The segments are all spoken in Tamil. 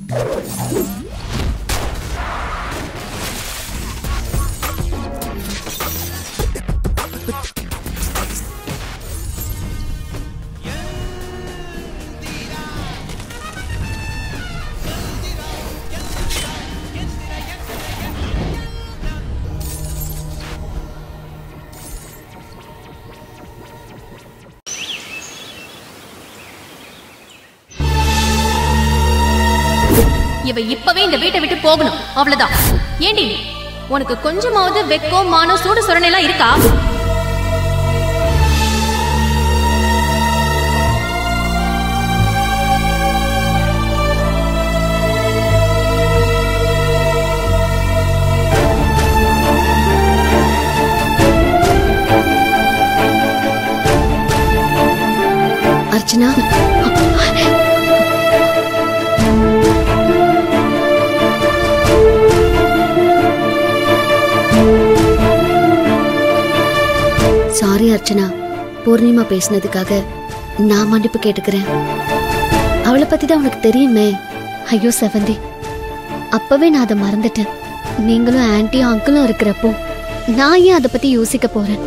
இவ இப்பவே இந்த வீட்டை விட்டு போகணும் அவ்வளவுதான் ஏண்டி உனக்கு கொஞ்சமாவது வெக்கம் மானம் சூடு சுரணை எல்லாம் இருக்கா அர்ச்சனா சாரி அர்ச்சனா பூர்ணிமா பேசினதுக்காக நான் மன்னிப்பு கேட்டுக்கிறேன் அவளை பத்தி தான் உனக்கு தெரியுமே ஐயோ செவந்தி அப்பவே நான் அதை மறந்துட்டேன் நீங்களும் ஆன்ட்டியும் அங்கிளும் இருக்கிறப்போ நான் ஏன் அதை பத்தி யோசிக்க போறேன்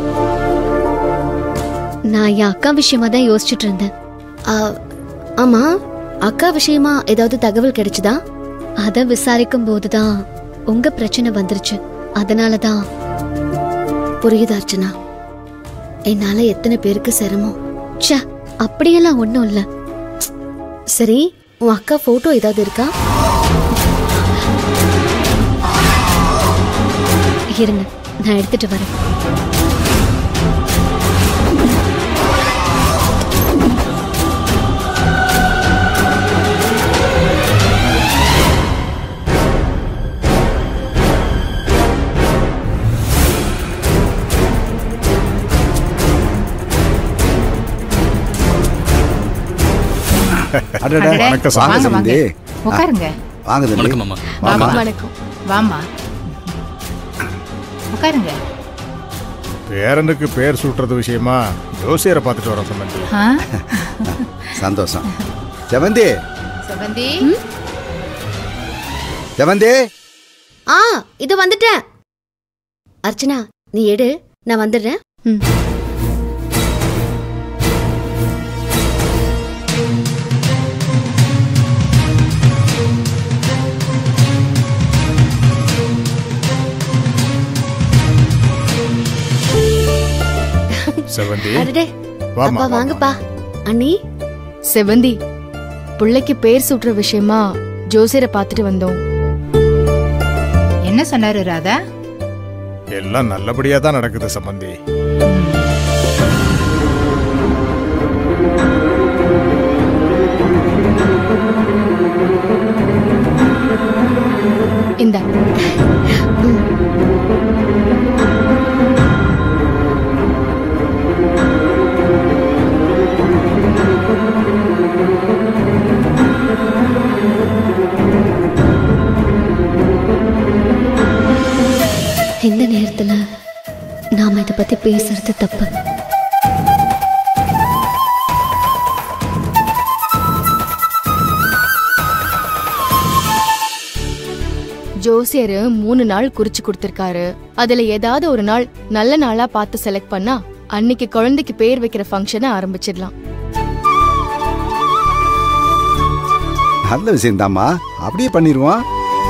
நான் என் அக்கா விஷயமா தான் யோசிச்சுட்டு இருந்தேன் ஆ, ஆமா அக்கா விஷயமா ஏதாவது தகவல் கிடைச்சுதா அத விசாரிக்கும் போதுதான் உங்க பிரச்சனை வந்துருச்சு அதனால தான் புரியுது அர்ச்சனா என்னால எத்தனை பேருக்கு சிரமம் ச்சே அப்படியெல்லாம் ஒண்ணும் இல்ல சரி உன் அக்கா போட்டோ ஏதாவது இருக்கா இருங்க நான் எடுத்துட்டு வரேன் அடடா, அடடே, வணக்கம் வாங்க, சாமி வாங்க. தம்பி. உட்காருங்க வாங்க தம்பி வணக்கம் அம்மா. வாமா. வணக்கம் வாமா உட்காருங்க பேரனுக்கு பேர் சூட்டுறது விஷயமா ஜோசியரை பார்த்துட்டு வரோம் சம்பந்தி ஆ? சந்தோஷம் செவந்தி செவந்தி செவந்தி ஆ இது வந்துட்டேன் அர்ச்சனா நீ எடு நான் வந்துடுறேன் ம். செவந்தி அடடே வாமா, அப்பா வாமா. வாங்கப்பா அண்ணி செவந்தி பிள்ளைக்கு பேர் சூட்டுற விஷயமா ஜோசியரை பார்த்துட்டு வந்தோம் என்ன சொன்னாரு ராதா எல்லாம் நல்லபடியா தான் நடக்குது சம்பந்தி இந்த இந்த நேரத்துல நாம இத பத்தி பேசுறது தப்பு ஜோசியர் மூணு நாள் குறிச்சு கொடுத்திருக்காரு அதுல ஏதாவது ஒரு நாள் நல்ல நாளா பார்த்து செலக்ட் பண்ணா அன்னைக்கு குழந்தைக்கு பேர் வைக்கிற ஃபங்க்ஷனை ஆரம்பிச்சிடலாம் நல்ல விஷயம் தாம்மா அப்படியே பண்ணிடுவோம்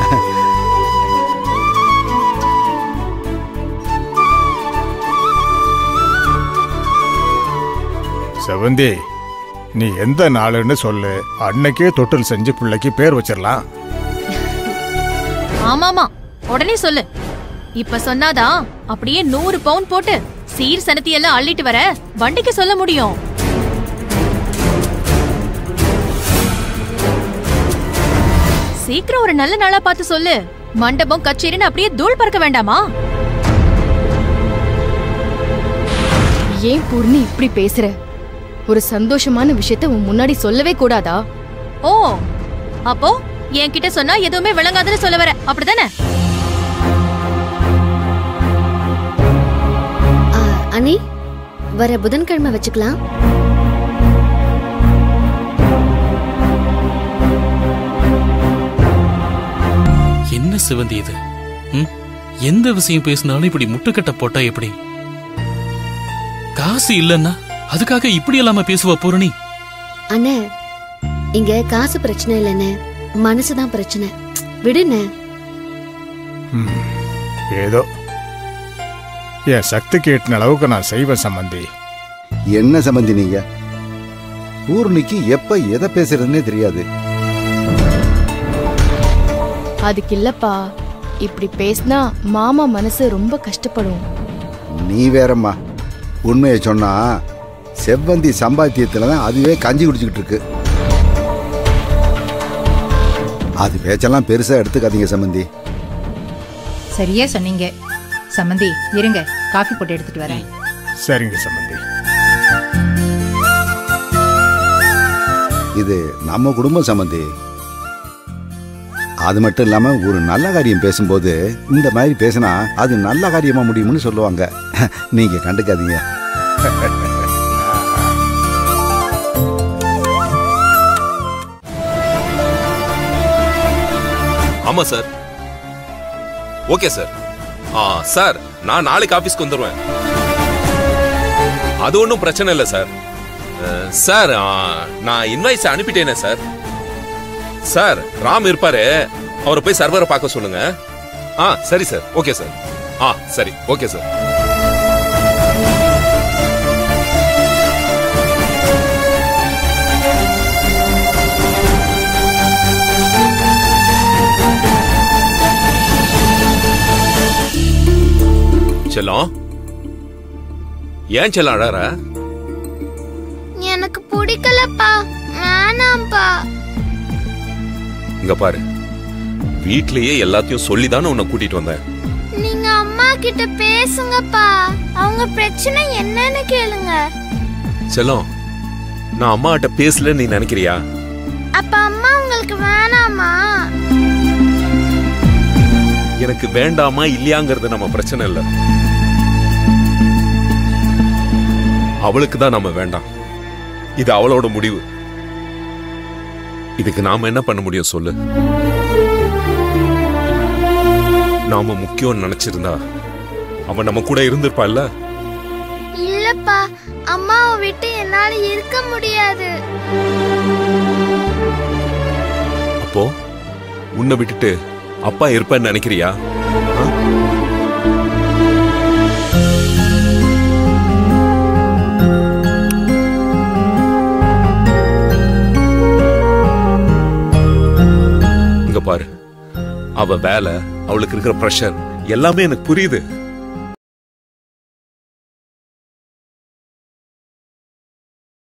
செவந்தி நீ எந்த நாளுன்னு சொல்லு அன்னைக்கே தொட்டில் செஞ்சு பிள்ளைக்கு பேர் வச்சிடலாம் ஆமாமா உடனே சொல்லு இப்ப சொன்னாதான் அப்படியே நூறு பவுன் போட்டு சீர் சனத்தி எல்லாம் அள்ளிட்டு வர வண்டிக்கு சொல்ல முடியும் சீக்கிரம் ஒரு நல்ல நாளா பார்த்து சொல்லு மண்டபம் கச்சேரின்னு அப்படியே தூள் பறக்க வேண்டாமா ஏன் பூர்ணி இப்படி பேசுற ஒரு சந்தோஷமான விஷயத்த உன் முன்னாடி சொல்லவே கூடாதா ஓ அப்போ என்கிட்ட சொன்னா எதுவுமே விளங்காதுன்னு சொல்ல வர அப்படிதானே ஆ, அண்ணி வர புதன்கிழமை வச்சுக்கலாம் என்ன சிவந்தி இது ம்? எந்த விஷயம் பேசினாலும் இப்படி முட்டுக்கட்ட போட்டா எப்படி காசு இல்லன்னா அதுக்காக இப்படி இல்லாம பேசுவ பூரணி அண்ணே இங்க காசு பிரச்சனை இல்லைண்ணே மனசுதான் பிரச்சனை விடுண்ணே ம், ஏதோ என் சக்திக்கு எட்டின அளவுக்கு நான் செய்வேன் சம்பந்தி என்ன சம்பந்தி நீங்க பூர்ணிக்கு எப்ப எதை பேசுறதுன்னே தெரியாது அதுக்கு இல்லப்பா இப்படி பேசினா மாமா மனசு ரொம்ப கஷ்டப்படும் நீ வேறம்மா உண்மையை சொன்னா செவ்வந்தி சம்பாத்தியத்துல தான் அதுவே கஞ்சி குடிச்சுக்கிட்டு இருக்கு அது பேச்செல்லாம் பெருசா எடுத்துக்காதீங்க சம்பந்தி சரியா சொன்னீங்க சம்மந்தி இருங்க காஃபி போட்டு எடுத்துட்டு வரேன் சரிங்க சம்பந்தி இது நம்ம குடும்பம் சம்பந்தி அது மட்டும் இல்லாம ஒரு நல்ல காரியம் பேசும்போது இந்த மாதிரி பேசினா அது நல்ல காரியமா முடியும்னு சொல்லுவாங்க நீங்க கண்டுக்காதீங்க ஆமா சார் ஓகே சார் ஆ சார் நான் நாளைக்கு ஆபீஸ்க்கு வந்துடுவேன் அது ஒன்றும் பிரச்சனை இல்லை சார் அஹ், சார் ஆ, நான் இன்வாய்ஸ் அனுப்பிட்டேனே சார் சார் ராம் இருப்பாரு அவரை போய் சர்வரை பார்க்க சொல்லுங்க ஆ சரி சார் ஓகே சார் ஆ சரி ஓகே சார் செல்லம் ஏன் செல்லம் அழற எனக்கு பிடிக்கலப்பா வேணாம்ப்பா இங்க பாரு வீட்லயே எல்லாத்தையும் சொல்லி தானே உன்னை கூட்டிட்டு வந்தேன் நீங்க அம்மா கிட்ட பேசுங்கப்பா அவங்க பிரச்சனை என்னன்னு கேளுங்க செல்லம் நான் அம்மா கிட்ட பேசலன்னு நீ நினைக்கிறியா அப்ப அம்மா உங்களுக்கு வேணாமா எனக்கு வேண்டாமா இல்லையாங்கிறது நம்ம பிரச்சனை இல்ல அவளுக்கு தான் நம்ம வேண்டாம் இது அவளோட முடிவு இதுக்கு நாம என்ன பண்ண முடியும் சொல்லு நாம முக்கியம் நினைச்சிருந்தா அவன் நம்ம கூட இருந்திருப்பாள்ல இல்லப்பா அம்மாவை விட்டு என்னால இருக்க முடியாது அப்போ உன்னை விட்டுட்டு அப்பா இருப்பேன்னு நினைக்கிறியா ஆ? இங்க பாரு அவ வேலை அவளுக்கு இருக்கிற ப்ரெஷர் எல்லாமே எனக்கு புரியுது